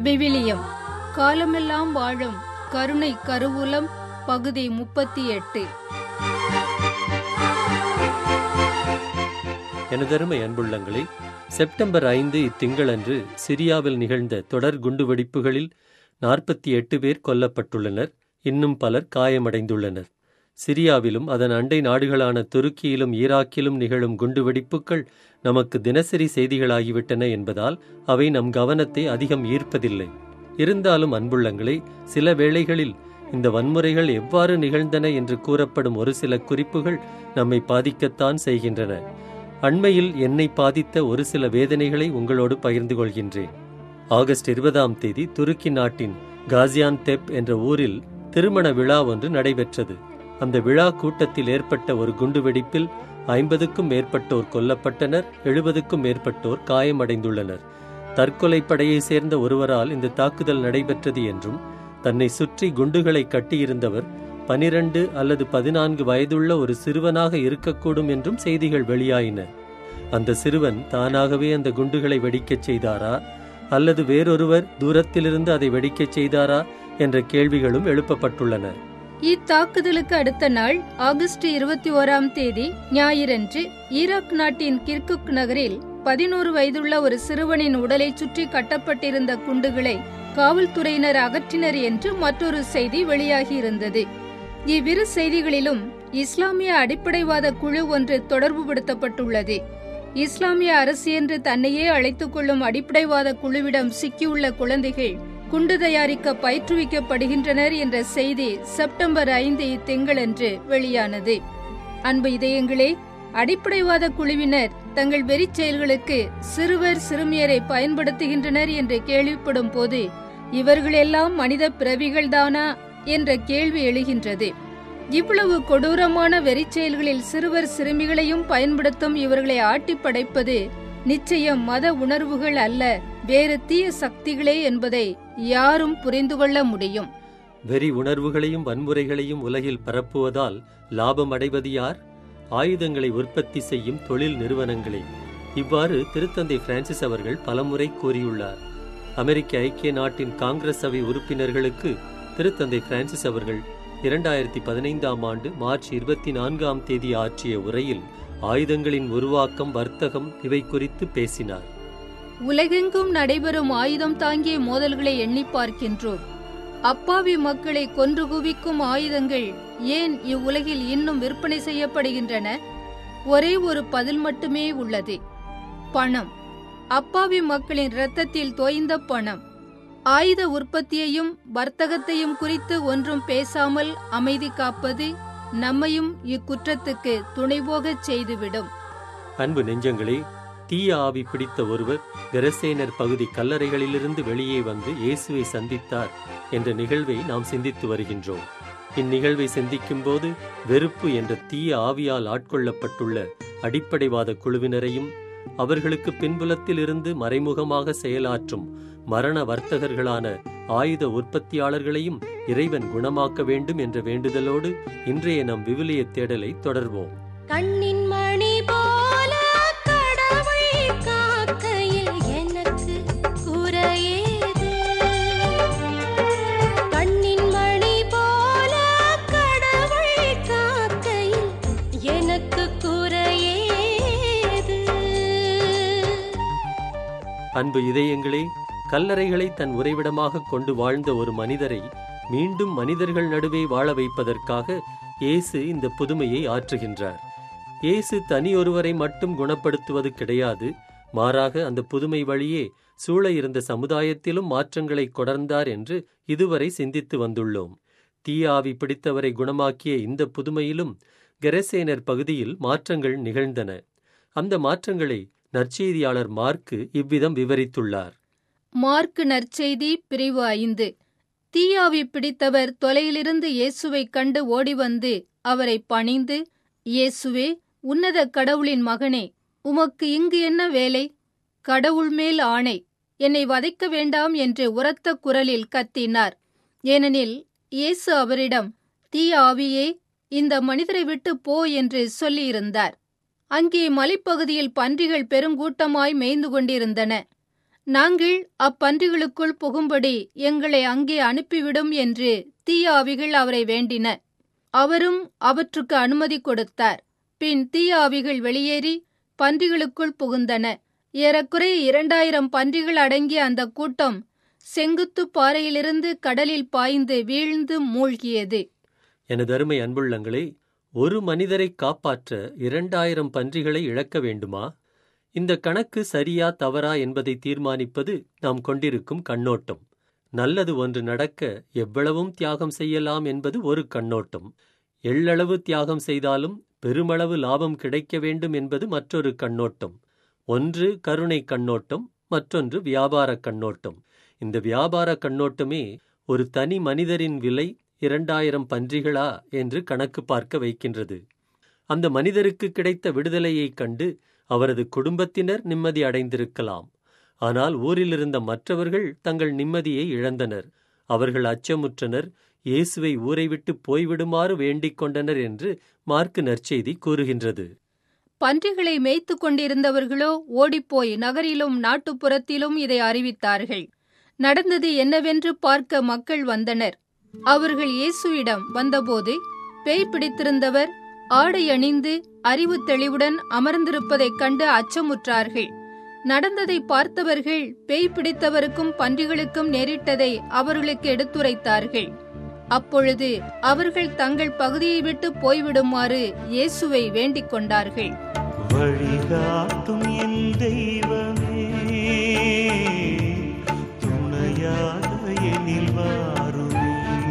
விவிலியம் காலமெல்லாம் வாழும் கருணை கருவூலம் பகுதி முப்பத்தி எட்டு எனதருமை அன்புள்ளங்களே செப்டம்பர் ஐந்து இத்திங்களன்று சிரியாவில் நிகழ்ந்த தொடர் குண்டுவெடிப்புகளில் நாற்பத்தி எட்டு பேர் கொல்லப்பட்டுள்ளனர் இன்னும் பலர் காயமடைந்துள்ளனர் சிரியாவிலும் அதன் அண்டை நாடுகளான துருக்கியிலும் ஈராக்கிலும் நிகழும் குண்டுவெடிப்புகள் நமக்கு தினசரி செய்திகளாகிவிட்டன என்பதால் அவை நம் கவனத்தை அதிகம் ஈர்ப்பதில்லை இருந்தாலும் அன்புள்ளங்களே சில வேளைகளில் இந்த வன்முறைகள் எவ்வாறு நிகழ்ந்தன என்று கூறப்படும் ஒரு சில குறிப்புகள் நம்மை பாதிக்கத்தான் செய்கின்றன அண்மையில் என்னை பாதித்த ஒரு சில வேதனைகளை உங்களோடு பகிர்ந்து கொள்கின்றேன் ஆகஸ்ட் இருபதாம் தேதி துருக்கி நாட்டின் காசியான் தெப் என்ற ஊரில் திருமண விழா ஒன்று நடைபெற்றது அந்த விழா கூட்டத்தில் ஏற்பட்ட ஒரு குண்டுவெடிப்பில் ஐம்பதுக்கும் மேற்பட்டோர் கொல்லப்பட்டனர் எழுபதுக்கும் மேற்பட்டோர் காயமடைந்துள்ளனர் தற்கொலை படையை சேர்ந்த ஒருவரால் இந்த தாக்குதல் நடைபெற்றது என்றும் தன்னை சுற்றி குண்டுகளை கட்டியிருந்தவர் பனிரண்டு அல்லது பதினான்கு வயதுள்ள ஒரு சிறுவனாக இருக்கக்கூடும் என்றும் செய்திகள் வெளியாயின அந்த சிறுவன் தானாகவே அந்த குண்டுகளை வெடிக்கச் செய்தாரா அல்லது வேறொருவர் தூரத்திலிருந்து அதை வெடிக்கச் செய்தாரா என்ற கேள்விகளும் எழுப்பப்பட்டுள்ளன இத்தாக்குதலுக்கு அடுத்த நாள் ஆகஸ்ட் இருபத்தி ஓராம் தேதி ஞாயிறன்று ஈராக் நாட்டின் கிர்குக் நகரில் பதினோரு வயதுள்ள ஒரு சிறுவனின் உடலை சுற்றி கட்டப்பட்டிருந்த குண்டுகளை காவல்துறையினர் அகற்றினர் என்று மற்றொரு செய்தி வெளியாகியிருந்தது இவ்விரு செய்திகளிலும் இஸ்லாமிய அடிப்படைவாத குழு ஒன்று தொடர்புபடுத்தப்பட்டுள்ளது இஸ்லாமிய அரசு என்று தன்னையே அழைத்துக் கொள்ளும் அடிப்படைவாத குழுவிடம் சிக்கியுள்ள குழந்தைகள் குண்டு தயாரிக்க பயிற்றுவிக்கப்படுகின்றனர் என்ற செய்தி செப்டம்பர் ஐந்து இத்திங்களன்று வெளியானது அன்பு இதயங்களே அடிப்படைவாத குழுவினர் தங்கள் வெறிச் செயல்களுக்கு சிறுவர் சிறுமியரை பயன்படுத்துகின்றனர் என்று கேள்விப்படும் போது இவர்களெல்லாம் மனித பிறவிகள்தானா என்ற கேள்வி எழுகின்றது இவ்வளவு கொடூரமான வெறிச் செயல்களில் சிறுவர் சிறுமிகளையும் பயன்படுத்தும் இவர்களை ஆட்டி படைப்பது நிச்சயம் மத உணர்வுகள் அல்ல வேறு தீய சக்திகளே என்பதை யாரும் புரிந்து கொள்ள முடியும் வெறி உணர்வுகளையும் வன்முறைகளையும் உலகில் பரப்புவதால் லாபம் அடைவது யார் ஆயுதங்களை உற்பத்தி செய்யும் தொழில் நிறுவனங்களே இவ்வாறு திருத்தந்தை பிரான்சிஸ் அவர்கள் பலமுறை கூறியுள்ளார் அமெரிக்க ஐக்கிய நாட்டின் காங்கிரஸ் சபை உறுப்பினர்களுக்கு திருத்தந்தை பிரான்சிஸ் அவர்கள் இரண்டாயிரத்தி பதினைந்தாம் ஆண்டு மார்ச் இருபத்தி நான்காம் தேதி ஆற்றிய உரையில் ஆயுதங்களின் உருவாக்கம் வர்த்தகம் இவை குறித்து பேசினார் உலகெங்கும் நடைபெறும் ஆயுதம் தாங்கிய மோதல்களை எண்ணி பார்க்கின்றோம் அப்பாவி மக்களை கொன்று குவிக்கும் ஆயுதங்கள் ஏன் இவ்வுலகில் இன்னும் விற்பனை செய்யப்படுகின்றன ஒரே ஒரு பதில் மட்டுமே உள்ளது பணம் அப்பாவி மக்களின் இரத்தத்தில் தோய்ந்த பணம் ஆயுத உற்பத்தியையும் வர்த்தகத்தையும் குறித்து ஒன்றும் பேசாமல் அமைதி காப்பது நம்மையும் இக்குற்றத்துக்கு துணைபோகச் செய்துவிடும் அன்பு நெஞ்சங்களே தீய ஆவி பிடித்த ஒருவர் கெரசேனர் பகுதி கல்லறைகளிலிருந்து வெளியே வந்து இயேசுவை சந்தித்தார் என்ற நிகழ்வை நாம் சிந்தித்து வருகின்றோம் இந்நிகழ்வை சிந்திக்கும் போது வெறுப்பு என்ற தீய ஆவியால் ஆட்கொள்ளப்பட்டுள்ள அடிப்படைவாத குழுவினரையும் அவர்களுக்கு பின்புலத்தில் இருந்து மறைமுகமாக செயலாற்றும் மரண வர்த்தகர்களான ஆயுத உற்பத்தியாளர்களையும் இறைவன் குணமாக்க வேண்டும் என்ற வேண்டுதலோடு இன்றைய நம் விவிலிய தேடலை தொடர்வோம் கண்ணின் மணி போல கடவுள் காக்கையில் எனக்கு குறையேது கண்ணின் மணி போல கடவுள் காக்கையில் எனக்கு குறையேது அன்பு இதயங்களே கல்லறைகளை தன் உறைவிடமாக கொண்டு வாழ்ந்த ஒரு மனிதரை மீண்டும் மனிதர்கள் நடுவே வாழ வைப்பதற்காக இயேசு இந்த புதுமையை ஆற்றுகின்றார் இயேசு தனியொருவரை மட்டும் குணப்படுத்துவது கிடையாது மாறாக அந்த புதுமை வழியே சூழ இருந்த சமுதாயத்திலும் மாற்றங்களை கொடர்ந்தார் என்று இதுவரை சிந்தித்து வந்துள்ளோம் தீய ஆவி பிடித்தவரை குணமாக்கிய இந்த புதுமையிலும் கெரசேனர் பகுதியில் மாற்றங்கள் நிகழ்ந்தன அந்த மாற்றங்களை நற்செய்தியாளர் மார்க்கு இவ்விதம் விவரித்துள்ளார் மார்க்கு நற்செய்தி பிரிவு ஐந்து தீயாவி பிடித்தவர் தொலையிலிருந்து இயேசுவைக் கண்டு ஓடி வந்து அவரை பணிந்து இயேசுவே உன்னத கடவுளின் மகனே உமக்கு இங்கு என்ன வேலை கடவுள் மேல் ஆணை என்னை வதைக்க வேண்டாம் என்று உரத்த குரலில் கத்தினார் ஏனெனில் இயேசு அவரிடம் தீய ஆவியே இந்த மனிதரை விட்டு போ என்று சொல்லியிருந்தார் அங்கே மலைப்பகுதியில் பன்றிகள் பெருங்கூட்டமாய் மேய்ந்து கொண்டிருந்தன நாங்கள் அப்பன்றிகளுக்குள் புகும்படி எங்களை அங்கே அனுப்பிவிடும் என்று தீய ஆவிகள் அவரை வேண்டின அவரும் அவற்றுக்கு அனுமதி கொடுத்தார் பின் தீய ஆவிகள் வெளியேறி பன்றிகளுக்குள் புகுந்தன ஏறக்குறைய இரண்டாயிரம் பன்றிகள் அடங்கிய அந்த கூட்டம் செங்குத்து பாறையிலிருந்து கடலில் பாய்ந்து வீழ்ந்து மூழ்கியது எனதருமை அன்புள்ளங்களே ஒரு மனிதரை காப்பாற்ற இரண்டாயிரம் பன்றிகளை இழக்க வேண்டுமா இந்த கணக்கு சரியா தவறா என்பதை தீர்மானிப்பது நாம் கொண்டிருக்கும் கண்ணோட்டம் நல்லது ஒன்று நடக்க எவ்வளவும் தியாகம் செய்யலாம் என்பது ஒரு கண்ணோட்டம் எள்ளளவு தியாகம் செய்தாலும் பெருமளவு லாபம் கிடைக்க வேண்டும் என்பது மற்றொரு கண்ணோட்டம் ஒன்று கருணை கண்ணோட்டம் மற்றொன்று வியாபார கண்ணோட்டம் இந்த வியாபார கண்ணோட்டமே ஒரு தனி மனிதரின் விலை இரண்டாயிரம் பன்றிகளா என்று கணக்கு பார்க்க வைக்கின்றது அந்த மனிதருக்கு கிடைத்த விடுதலையைக் கண்டு அவரது குடும்பத்தினர் நிம்மதி அடைந்திருக்கலாம் ஆனால் ஊரிலிருந்த மற்றவர்கள் தங்கள் நிம்மதியை இழந்தனர் அவர்கள் அச்சமுற்றனர் இயேசுவை ஊரை விட்டு போய்விடுமாறு வேண்டிக் கொண்டனர் என்று மார்க்கு நற்செய்தி கூறுகின்றது பன்றிகளை மேய்த்து கொண்டிருந்தவர்களோ ஓடிப்போய் நகரிலும் நாட்டுப்புறத்திலும் இதை அறிவித்தார்கள் நடந்தது என்னவென்று பார்க்க மக்கள் வந்தனர் அவர்கள் இயேசுவிடம் வந்தபோது பேய் பிடித்திருந்தவர் ஆடை அணிந்து அறிவு தெளிவுடன் அமர்ந்திருப்பதைக் கண்டு அச்சமுற்றார்கள் நடந்ததை பார்த்தவர்கள் பேய் பிடித்தவருக்கும் பன்றிகளுக்கும் நேரிட்டதை அவர்களுக்கு எடுத்துரைத்தார்கள் அப்பொழுது அவர்கள் தங்கள் பகுதியை விட்டு போய்விடுமாறு இயேசுவை வேண்டிக் கொண்டார்கள் வழிகாட்டும் என் தெய்வமே துணையாக எனில் வாருமே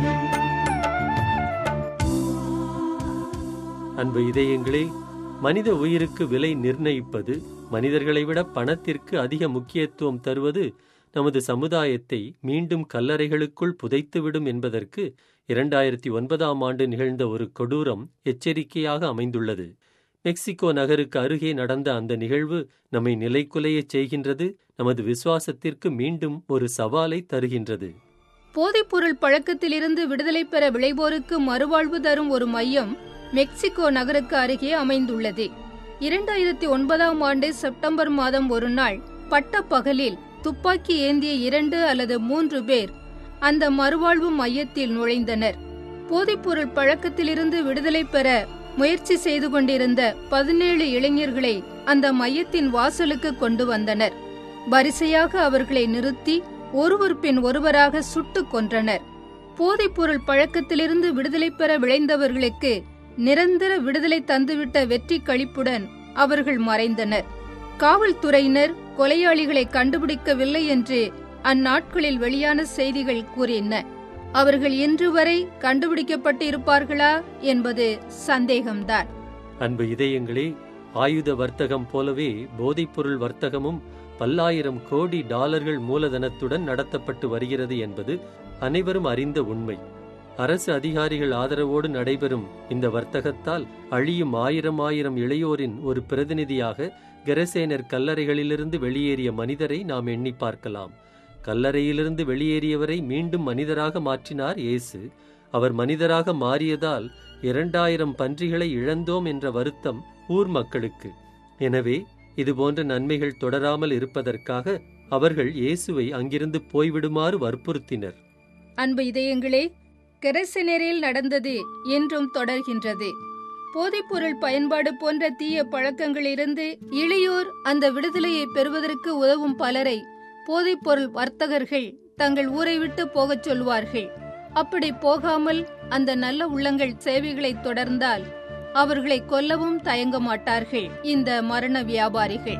அன்பு இதயங்களே மனித உயிருக்கு விலை நிர்ணயிப்பது மனிதர்களை விட பணத்திற்கு அதிக முக்கியத்துவம் தருவது நமது சமுதாயத்தை மீண்டும் கல்லறைகளுக்குள் புதைத்துவிடும் என்பதற்கு இரண்டாயிரத்தி ஒன்பதாம் ஆண்டு நிகழ்ந்த ஒரு கொடூரம் எச்சரிக்கையாக அமைந்துள்ளது மெக்சிகோ நகருக்கு அருகே நடந்த அந்த நிகழ்வு நம்மை நிலைக்குலையச் செய்கின்றது நமது விசுவாசத்திற்கு மீண்டும் ஒரு சவாலை தருகின்றது போதைப்பொருள் பழக்கத்திலிருந்து விடுதலை பெற விளைவோருக்கு மறுவாழ்வு தரும் ஒரு மையம் மெக்சிகோ நகருக்கு அருகே அமைந்துள்ளது இரண்டாயிரத்தி ஒன்பதாம் ஆண்டு செப்டம்பர் மாதம் ஒரு நாள் பட்ட பகலில் துப்பாக்கி ஏந்திய இரண்டு அல்லது மூன்று பேர் அந்த மறுவாழ்வு மையத்தில் நுழைந்தனர் போதைப்பொருள் பழக்கத்திலிருந்து விடுதலை பெற முயற்சி செய்து கொண்டிருந்த பதினேழு இளைஞர்களை அந்த மையத்தின் வாசலுக்கு கொண்டு வந்தனர் வரிசையாக அவர்களை நிறுத்தி ஒருவர் பின் ஒருவராக சுட்டுக் கொன்றனர் போதைப்பொருள் பழக்கத்திலிருந்து விடுதலை பெற விளைந்தவர்களுக்கு நிரந்தர விடுதலை தந்துவிட்ட வெற்றி களிப்புடன் அவர்கள் மறைந்தனர் காவல்துறையினர் கொலையாளிகளை கண்டுபிடிக்கவில்லை என்று அந்நாட்களில் வெளியான செய்திகள் கூறின அவர்கள் இன்று வரை கண்டுபிடிக்கப்பட்டு இருப்பார்களா என்பது சந்தேகம்தான் அன்பு இதயங்களே ஆயுத வர்த்தகம் போலவே போதைப்பொருள் வர்த்தகமும் பல்லாயிரம் கோடி டாலர்கள் மூலதனத்துடன் நடத்தப்பட்டு வருகிறது என்பது அனைவரும் அறிந்த உண்மை அரசு அதிகாரிகள் ஆதரவோடு நடைபெறும் இந்த வர்த்தகத்தால் அழியும் ஆயிரம் ஆயிரம் இளையோரின் ஒரு பிரதிநிதியாக கெரசேனர் கல்லறைகளிலிருந்து வெளியேறிய மனிதரை நாம் எண்ணி பார்க்கலாம் கல்லறையிலிருந்து வெளியேறியவரை மீண்டும் மனிதராக மாற்றினார் இயேசு அவர் மனிதராக மாறியதால் இரண்டாயிரம் பன்றிகளை இழந்தோம் என்ற வருத்தம் ஊர் மக்களுக்கு எனவே இதுபோன்ற நன்மைகள் தொடராமல் இருப்பதற்காக அவர்கள் இயேசுவை அங்கிருந்து போய்விடுமாறு வற்புறுத்தினர் அன்பு இதயங்களே கெரசனரில் நடந்தது என்றும் தொடர்கின்றது போதைப்பொருள் பயன்பாடு போன்ற தீய பழக்கங்களிலிருந்து இளையோர் அந்த விடுதலையை பெறுவதற்கு உதவும் பலரை போதைப்பொருள் வர்த்தகர்கள் தங்கள் ஊரை விட்டு போகச் சொல்வார்கள் அப்படி போகாமல் அந்த நல்ல உள்ளங்கள் சேவைகளை தொடர்ந்தால் அவர்களை கொல்லவும் தயங்க மாட்டார்கள் இந்த மரண வியாபாரிகள்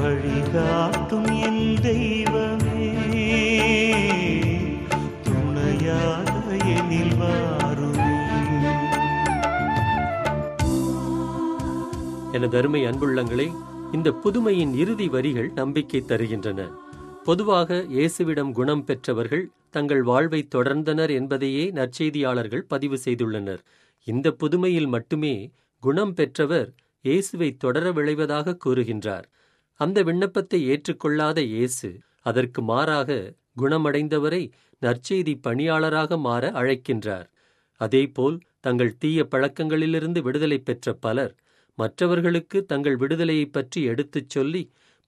வழிகாட்டும் என் தெய்வமே துணையாக எனில் வாருமே எனது அருமை அன்புள்ளங்களே இந்த புதுமையின் இறுதி வரிகள் நம்பிக்கை தருகின்றன பொதுவாக இயேசுவிடம் குணம் பெற்றவர்கள் தங்கள் வாழ்வை தொடர்ந்தனர் என்பதையே நற்செய்தியாளர்கள் பதிவு செய்துள்ளனர் இந்த புதுமையில் மட்டுமே குணம் பெற்றவர் இயேசுவை தொடர விளைவதாக கூறுகின்றார் அந்த விண்ணப்பத்தை ஏற்றுக்கொள்ளாத இயேசு அதற்கு மாறாக குணமடைந்தவரை நற்செய்தி பணியாளராக மாற அழைக்கின்றார் அதேபோல் தங்கள் தீய பழக்கங்களிலிருந்து விடுதலை பெற்ற பலர் மற்றவர்களுக்கு தங்கள் விடுதலையைப் பற்றி எடுத்துச் சொல்லி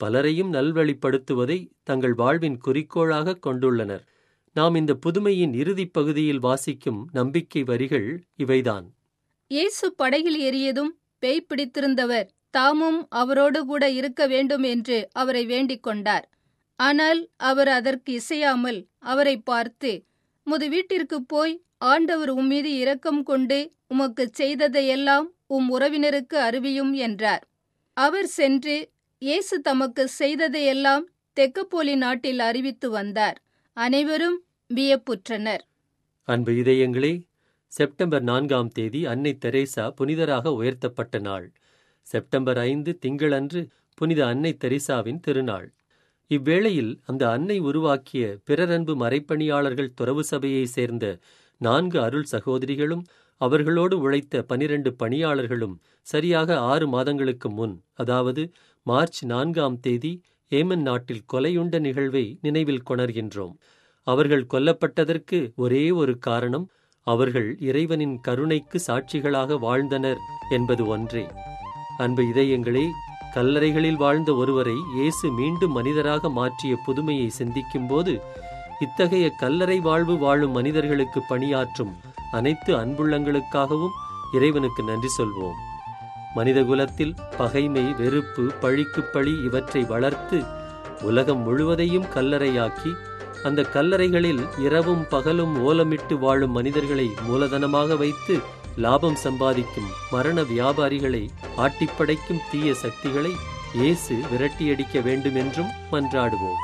பலரையும் நல்வழிப்படுத்துவதை தங்கள் வாழ்வின் குறிக்கோளாக கொண்டுள்ளனர் நாம் இந்த புதுமையின் இறுதிப் பகுதியில் வாசிக்கும் நம்பிக்கை வரிகள் இவைதான் இயேசு படகில் ஏறியதும் பேய் பிடித்திருந்தவர் தாமும் அவரோடு கூட இருக்க வேண்டும் என்று அவரை வேண்டிக் கொண்டார் ஆனால் அவர் அதற்கு இசையாமல் அவரை பார்த்து முது வீட்டிற்குப் போய் ஆண்டவர் உம்மீது இரக்கம் கொண்டு உமக்குச் செய்ததையெல்லாம் உம் உறவினருக்கு அறிவியும் என்றார் அவர் சென்று இயேசு தமக்கு செய்ததையெல்லாம் தெக்கப்போலி நாட்டில் அறிவித்து வந்தார் அனைவரும் வியப்புற்றனர் அன்பு இதயங்களே செப்டம்பர் நான்காம் தேதி அன்னை தெரேசா புனிதராக உயர்த்தப்பட்ட நாள் செப்டம்பர் ஐந்து திங்களன்று புனித அன்னை தெரேசாவின் திருநாள் இவ்வேளையில் அந்த அன்னை உருவாக்கிய பிறரன்பு மறைப்பணியாளர்கள் துறவு சபையைச் சேர்ந்த நான்கு அருள் சகோதரிகளும் அவர்களோடு உழைத்த பனிரெண்டு பணியாளர்களும் சரியாக ஆறு மாதங்களுக்கு முன் அதாவது மார்ச் நான்காம் தேதி ஏமன் நாட்டில் கொலையுண்ட நிகழ்வை நினைவில் கொணர்கின்றோம் அவர்கள் கொல்லப்பட்டதற்கு ஒரே ஒரு காரணம் அவர்கள் இறைவனின் கருணைக்கு சாட்சிகளாக வாழ்ந்தனர் என்பது ஒன்றே அன்பு இதயங்களே கல்லறைகளில் வாழ்ந்த ஒருவரை இயேசு மீண்டும் மனிதராக மாற்றிய புதுமையை சிந்திக்கும்போது இத்தகைய கல்லறை வாழ்வு வாழும் மனிதர்களுக்கு பணியாற்றும் அனைத்து அன்புள்ளங்களுக்காகவும் இறைவனுக்கு நன்றி சொல்வோம் மனிதகுலத்தில் பகைமை வெறுப்பு பழிக்கு பழி இவற்றை வளர்த்து உலகம் முழுவதையும் கல்லறையாக்கி அந்த கல்லறைகளில் இரவும் பகலும் ஓலமிட்டு வாழும் மனிதர்களை மூலதனமாக வைத்து லாபம் சம்பாதிக்கும் மரண வியாபாரிகளை ஆட்டிப்படைக்கும் தீய சக்திகளை இயேசு விரட்டியடிக்க வேண்டுமென்றும் மன்றாடுவோம்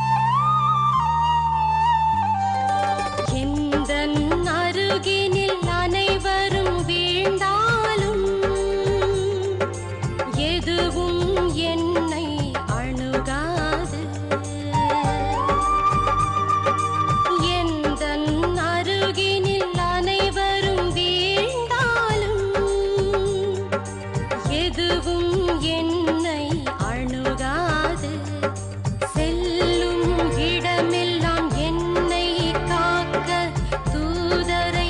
எந்தன் அருகினில் அனைவரும் வீழ்ந்தாலும் எதுவும் என்னை அணுகாது எந்தன் அருகினில் அனைவரும் வீழ்ந்தாலும் எதுவும் என்னை அணுகாது செல்லும் இடமெல்லாம் என்னை காக்க தூதரை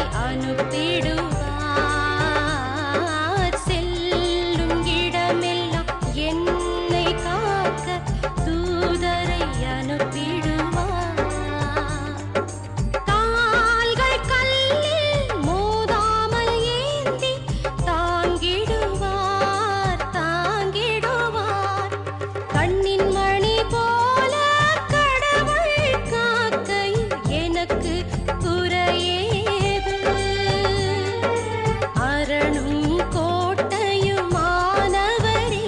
அனுப்பிடுவார் செல்லும் இடமெல்லாம் என்னை காக்க தூதரை அனுப்பிடுவார் கால்கள் கல்லில் மோதாமல் ஏந்தி தாங்கிடுவார் தாங்கிடுவார் கண்ணின் மணி போல கடவுள் காக்கையில் எனக்கு குறையேது அரணும் கோட்டையுமானவரே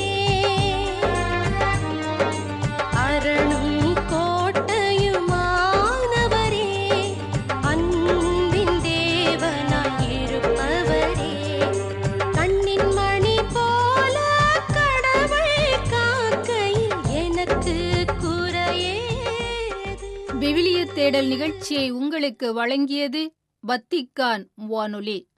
அரணும் கோட்டையுமானவரே அன்பின் தேவனாயிருப்பவரே கண்ணின் மணி போல கடவுள் காக்கையில் எனக்கு குறையேது விவிலிய தேடல் நிகழ்ச்சியை உங்களுக்கு வழங்கியது வத்திக்கான் வானொலி